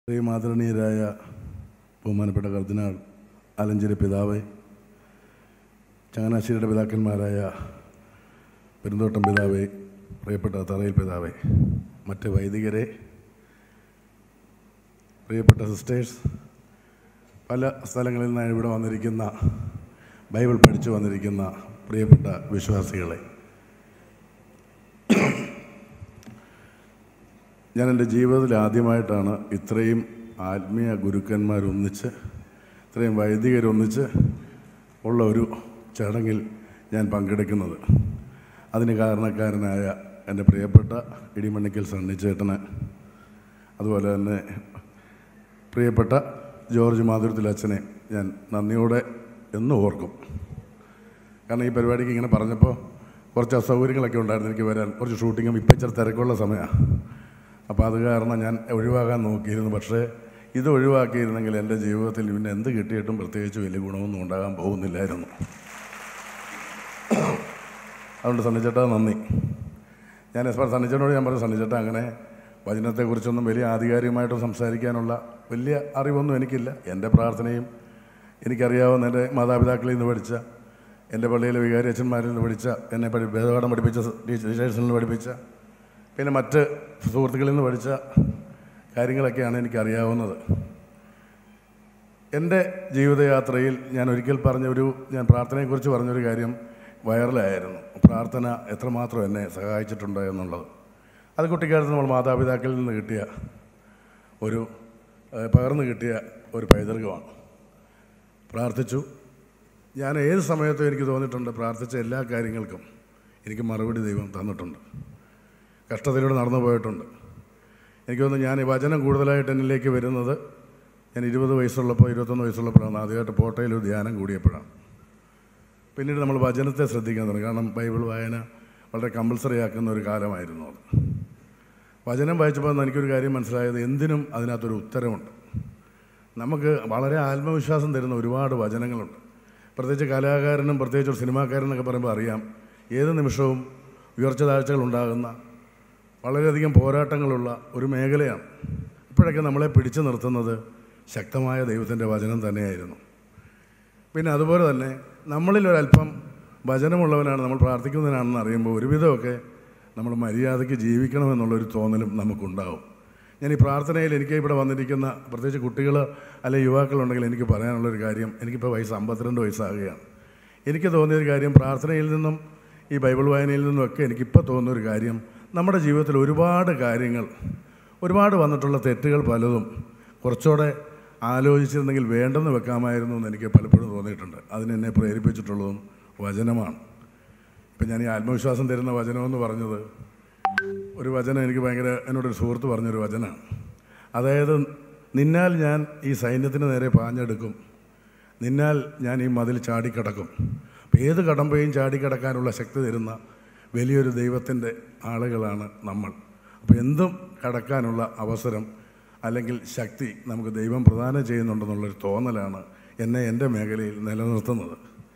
ശ്രീ മാതൃണീയരായ ബഹുമാനപ്പെട്ട കർദിനാൾ ആലഞ്ചേരി പിതാവ് ചങ്ങനാശ്ശേരിയുടെ പിതാക്കന്മാരായ പെരുന്തോട്ടം പിതാവ് പ്രിയപ്പെട്ട തറയിൽ പിതാവ് മറ്റ് വൈദികരെ പ്രിയപ്പെട്ട സിസ്റ്റേഴ്സ് പല സ്ഥലങ്ങളിൽ നിന്ന് ഇവിടെ വന്നിരിക്കുന്ന ബൈബിൾ പഠിച്ചു വന്നിരിക്കുന്ന പ്രിയപ്പെട്ട വിശ്വാസികളെ ഞാൻ എൻ്റെ ജീവിതത്തിൽ ആദ്യമായിട്ടാണ് ഇത്രയും ആത്മീയ ഗുരുക്കന്മാരൊന്നിച്ച് ഇത്രയും വൈദികരൊന്നിച്ച് ഉള്ള ഒരു ചടങ്ങിൽ ഞാൻ പങ്കെടുക്കുന്നത് അതിന് കാരണക്കാരനായ എൻ്റെ പ്രിയപ്പെട്ട ഇടിമണ്ണിക്കൽ സണ്ണിച്ചേട്ടന് അതുപോലെ തന്നെ പ്രിയപ്പെട്ട ജോർജ് മാധുരത്തിൽ അച്ഛനെ ഞാൻ നന്ദിയോടെ എന്നും ഓർക്കും കാരണം ഈ പരിപാടിക്ക് ഇങ്ങനെ പറഞ്ഞപ്പോൾ കുറച്ച് അസൗകര്യങ്ങളൊക്കെ ഉണ്ടായിരുന്നു എനിക്ക് വരാൻ കുറച്ച് ഷൂട്ടിങ്ങും ഇപ്പം ഇച്ചിരി തിരക്കുള്ള സമയമാണ് അപ്പോൾ അത് കാരണം ഞാൻ ഒഴിവാക്കാൻ നോക്കിയിരുന്നു പക്ഷേ ഇത് ഒഴിവാക്കിയിരുന്നെങ്കിൽ എൻ്റെ ജീവിതത്തിൽ പിന്നെ എന്ത് കിട്ടിയിട്ടും പ്രത്യേകിച്ച് വലിയ ഗുണമൊന്നും ഉണ്ടാകാൻ പോകുന്നില്ലായിരുന്നു അതുകൊണ്ട് സണ്ണിച്ചേട്ടാ നന്ദി ഞാൻ എസ് സണ്ണിച്ചേട്ടനോട് ഞാൻ പറഞ്ഞു സണ്ണിച്ചേട്ടാ അങ്ങനെ വചനത്തെക്കുറിച്ചൊന്നും വലിയ ആധികാരികമായിട്ട് സംസാരിക്കാനുള്ള വലിയ അറിവൊന്നും എനിക്കില്ല എൻ്റെ പ്രാർത്ഥനയും എനിക്കറിയാവുന്ന എൻ്റെ മാതാപിതാക്കളിൽ നിന്ന് പഠിച്ച എൻ്റെ പള്ളിയിലെ വികാരി അച്ഛന്മാരിൽ നിന്ന് പഠിച്ച എന്നെ പഠി വേദപാഠം പഠിപ്പിച്ച ടീച്ചേഴ്സിൽ നിന്ന് പഠിപ്പിച്ച പിന്നെ മറ്റ് സുഹൃത്തുക്കളിൽ നിന്ന് പഠിച്ച കാര്യങ്ങളൊക്കെയാണ് എനിക്കറിയാവുന്നത് എൻ്റെ ജീവിതയാത്രയിൽ ഞാൻ ഒരിക്കൽ പറഞ്ഞൊരു ഞാൻ പ്രാർത്ഥനയെക്കുറിച്ച് പറഞ്ഞൊരു കാര്യം വൈറലായിരുന്നു പ്രാർത്ഥന എത്രമാത്രം എന്നെ സഹായിച്ചിട്ടുണ്ട് എന്നുള്ളത് അത് കുട്ടിക്കാലത്ത് നമ്മൾ മാതാപിതാക്കളിൽ നിന്ന് കിട്ടിയ ഒരു ഏഹ്, പകർന്നു കിട്ടിയ ഒരു പൈതൃകമാണ് പ്രാർത്ഥിച്ചു ഞാൻ ഏത് സമയത്തും എനിക്ക് തോന്നിയിട്ടുണ്ട് പ്രാർത്ഥിച്ച എല്ലാ കാര്യങ്ങൾക്കും എനിക്ക് മറുപടി ദൈവം തന്നിട്ടുണ്ട് കഷ്ടതയിലൂടെ നടന്നു പോയിട്ടുണ്ട് എനിക്ക് തോന്നുന്നു ഞാൻ ഈ വചനം കൂടുതലായിട്ട് എന്നിലേക്ക് വരുന്നത് ഞാൻ ഇരുപത് വയസ്സുള്ളപ്പോൾ ഇരുപത്തൊന്ന് വയസ്സുള്ളപ്പോഴാണ് ആദ്യമായിട്ട് പോട്ടയിൽ ഒരു ധ്യാനം കൂടിയപ്പോഴാണ് പിന്നീട് നമ്മൾ വചനത്തെ ശ്രദ്ധിക്കാൻ തുടങ്ങി കാരണം ബൈബിൾ വായന വളരെ കമ്പൽസറി ആക്കുന്ന ഒരു കാലമായിരുന്നു അത് വചനം വായിച്ചപ്പോൾ എനിക്കൊരു കാര്യം മനസ്സിലായത് എന്തിനും അതിനകത്തൊരു ഉത്തരമുണ്ട് നമുക്ക് വളരെ ആത്മവിശ്വാസം തരുന്ന ഒരുപാട് വചനങ്ങളുണ്ട് പ്രത്യേകിച്ച് കലാകാരനും പ്രത്യേകിച്ച് ഒരു സിനിമാക്കാരനൊക്കെ പറയുമ്പോൾ അറിയാം ഏത് നിമിഷവും ഉയർച്ച താഴ്ചകൾ ഉണ്ടാകുന്ന വളരെയധികം പോരാട്ടങ്ങളുള്ള ഒരു മേഖലയാണ് ഇപ്പോഴൊക്കെ നമ്മളെ പിടിച്ചു നിർത്തുന്നത് ശക്തമായ ദൈവത്തിൻ്റെ വചനം തന്നെയായിരുന്നു പിന്നെ അതുപോലെ തന്നെ നമ്മളിൽ ഒരല്പം വചനമുള്ളവനാണ് നമ്മൾ പ്രാർത്ഥിക്കുന്നതിനാണെന്ന് അറിയുമ്പോൾ ഒരുവിധമൊക്കെ നമ്മൾ മര്യാദയ്ക്ക് ജീവിക്കണമെന്നുള്ളൊരു തോന്നലും നമുക്കുണ്ടാവും ഞാൻ ഈ പ്രാർത്ഥനയിൽ എനിക്ക് ഇവിടെ വന്നിരിക്കുന്ന പ്രത്യേകിച്ച് കുട്ടികൾ അല്ലെങ്കിൽ യുവാക്കളുണ്ടെങ്കിൽ എനിക്ക് പറയാനുള്ളൊരു കാര്യം എനിക്കിപ്പോൾ വയസ്സ് അമ്പത്തിരണ്ട് വയസ്സാകുകയാണ് എനിക്ക് തോന്നിയൊരു കാര്യം പ്രാർത്ഥനയിൽ നിന്നും ഈ ബൈബിൾ വായനയിൽ നിന്നുമൊക്കെ എനിക്കിപ്പോൾ തോന്നുന്നൊരു കാര്യം നമ്മുടെ ജീവിതത്തിൽ ഒരുപാട് കാര്യങ്ങൾ ഒരുപാട് വന്നിട്ടുള്ള തെറ്റുകൾ പലതും കുറച്ചുകൂടെ ആലോചിച്ചിരുന്നെങ്കിൽ വേണ്ടെന്ന് വെക്കാമായിരുന്നു എന്ന് എനിക്ക് പലപ്പോഴും തോന്നിയിട്ടുണ്ട് അതിനെന്നെ പ്രേരിപ്പിച്ചിട്ടുള്ളതും വചനമാണ് ഇപ്പം ഞാൻ ഈ ആത്മവിശ്വാസം തരുന്ന വചനമെന്ന് പറഞ്ഞത് ഒരു വചനം എനിക്ക് ഭയങ്കര എന്നോടൊരു സുഹൃത്ത് പറഞ്ഞൊരു വചനമാണ് അതായത് നിന്നാൽ ഞാൻ ഈ സൈന്യത്തിന് നേരെ പാഞ്ഞെടുക്കും നിന്നാൽ ഞാൻ ഈ മതിൽ ചാടിക്കടക്കും അപ്പം ഏത് കടമ്പയും ചാടിക്കടക്കാനുള്ള ശക്തി തരുന്ന വലിയൊരു ദൈവത്തിൻ്റെ ആളുകളാണ് നമ്മൾ അപ്പോൾ എന്തും കടക്കാനുള്ള അവസരം അല്ലെങ്കിൽ ശക്തി നമുക്ക് ദൈവം പ്രദാനം ചെയ്യുന്നുണ്ടെന്നുള്ളൊരു തോന്നലാണ് എന്നെ എൻ്റെ മേഖലയിൽ നിലനിർത്തുന്നത്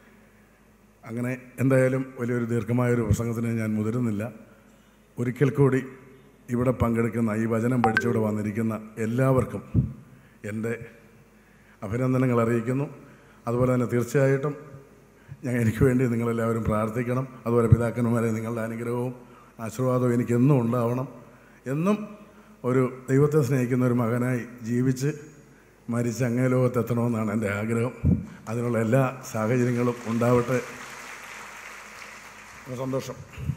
അങ്ങനെ എന്തായാലും വലിയൊരു ദീർഘമായൊരു പ്രസംഗത്തിന് ഞാൻ മുതിരുന്നില്ല ഒരിക്കൽ കൂടി ഇവിടെ പങ്കെടുക്കുന്ന ഈ വചനം പഠിച്ചിവിടെ വന്നിരിക്കുന്ന എല്ലാവർക്കും എൻ്റെ അഭിനന്ദനങ്ങൾ അറിയിക്കുന്നു അതുപോലെ തന്നെ തീർച്ചയായിട്ടും ഞാൻ എനിക്ക് വേണ്ടി നിങ്ങളെല്ലാവരും പ്രാർത്ഥിക്കണം അതുപോലെ പിതാക്കന്മാരെ നിങ്ങളുടെ അനുഗ്രഹവും ആശീർവാദവും എനിക്കെന്നും ഉണ്ടാവണം എന്നും ഒരു ദൈവത്തെ സ്നേഹിക്കുന്ന ഒരു മകനായി ജീവിച്ച് മരിച്ച് അങ്ങേ ലോകത്തെത്തണമെന്നാണ് എൻ്റെ ആഗ്രഹം അതിനുള്ള എല്ലാ സാഹചര്യങ്ങളും ഉണ്ടാവട്ടെ സന്തോഷം